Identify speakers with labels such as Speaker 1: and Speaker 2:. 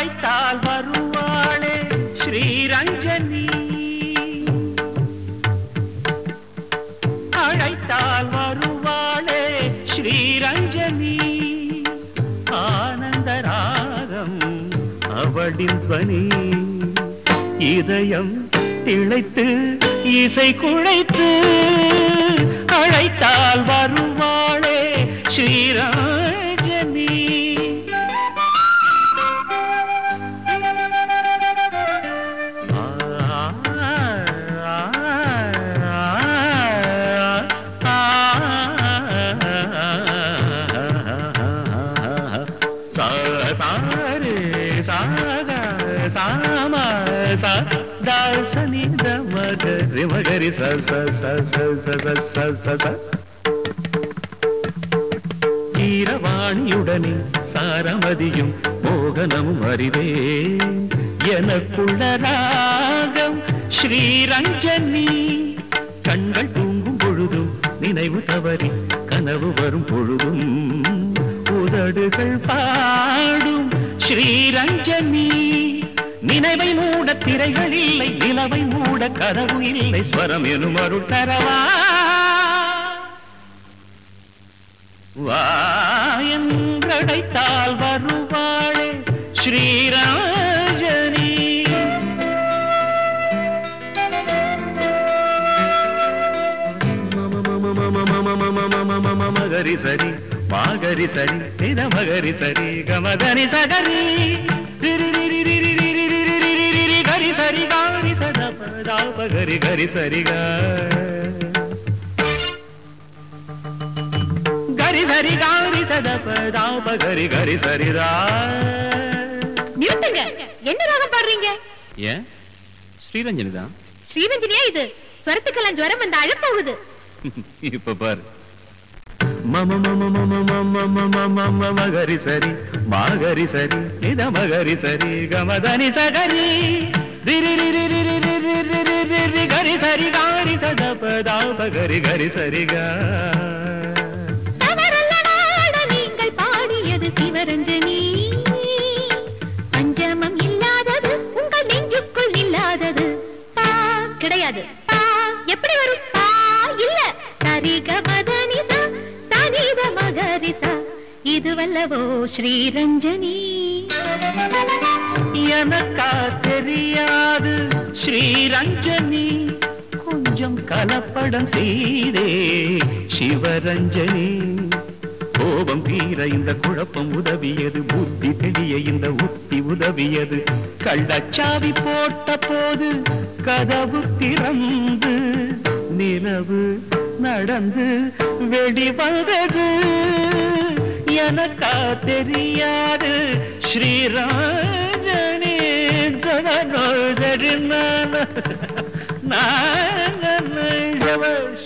Speaker 1: அழைத்தால் வருவாளே ஸ்ரீரஞ்சனி அழைத்தால் வருவாளே ஸ்ரீரஞ்சனி ஆனந்த ராகம் அவளின் பணி இதயம் திளைத்து இசை குழைத்து அழைத்தால் வருவாளே ஸ்ரீராஜனி சாரி சாக சாம ச தாசனி த மகரி மகரி ச ச ச ச ச ச ச ச ச கீரவாணியுடனே சாரமதியும் மோகனமும் அறிவே எனக்குள்ள ராகம் ஸ்ரீரஞ்சனி கண்கள் தூங்கும் பொழுதும் நினைவு தவறி கனவு வரும் பொழுதும் உதடுகள் பாடும் ஸ்ரீரஞ்சனி நினைவை மூட திரைகள் இல்லை நிலவை மூட கதவு இல்லை ஸ்வரம் எனும் அருள் தரவா வாயன்றடைத்தால் வருவாளே ஸ்ரீராஜனி மகரி சரி மாகரி சரி நித மகரி சரி கமதனி சகரி கரி சரி காரி சதப கரி கரி சரி கா கரி சரி காரி சதப தாப கரி கரி சரிதா
Speaker 2: நிறுத்துங்க என்ன ராகம் பாடுறீங்க
Speaker 1: ஏன் ஸ்ரீரஞ்சனி தான்
Speaker 2: ஸ்ரீரஞ்சனியா இது ஸ்வரத்துக்கெல்லாம் ஜுவரம் வந்து அழப்போகுது
Speaker 1: இப்ப பாரு மம மம மம மம மம மம மகரி சரி மாகரி சரி நித மகரி சரி கமதனி சகரி ரிரி ரிரி ரிரி ரிரி ரிரி ரிரி கரி சரி காரி சதப தாப கரி கரி சரி கா
Speaker 2: தவறல்ல நாட நீங்கள் பாடியது சிவரஞ்சனி பஞ்சமம் இல்லாதது உங்கள் நெஞ்சுக்குள் இல்லாதது பா கிடையாது பா எப்படி வரும் பா இல்ல சரிக மதனிசா தனித மகரிசா இதுவல்லவோ ஸ்ரீரஞ்சனி
Speaker 1: எனக்கா தெரியாது ஸ்ரீரஞ்சனி கொஞ்சம் கலப்படம் செய்தே சிவரஞ்சனி கோபம் தீர இந்த குழப்பம் உதவியது புத்தி தெளிய இந்த உத்தி உதவியது கள்ளச்சாவி போட்ட போது கதவு திறந்து நிலவு நடந்து வெளிவந்தது எனக்கா தெரியாது ஸ்ரீராஜனே நான்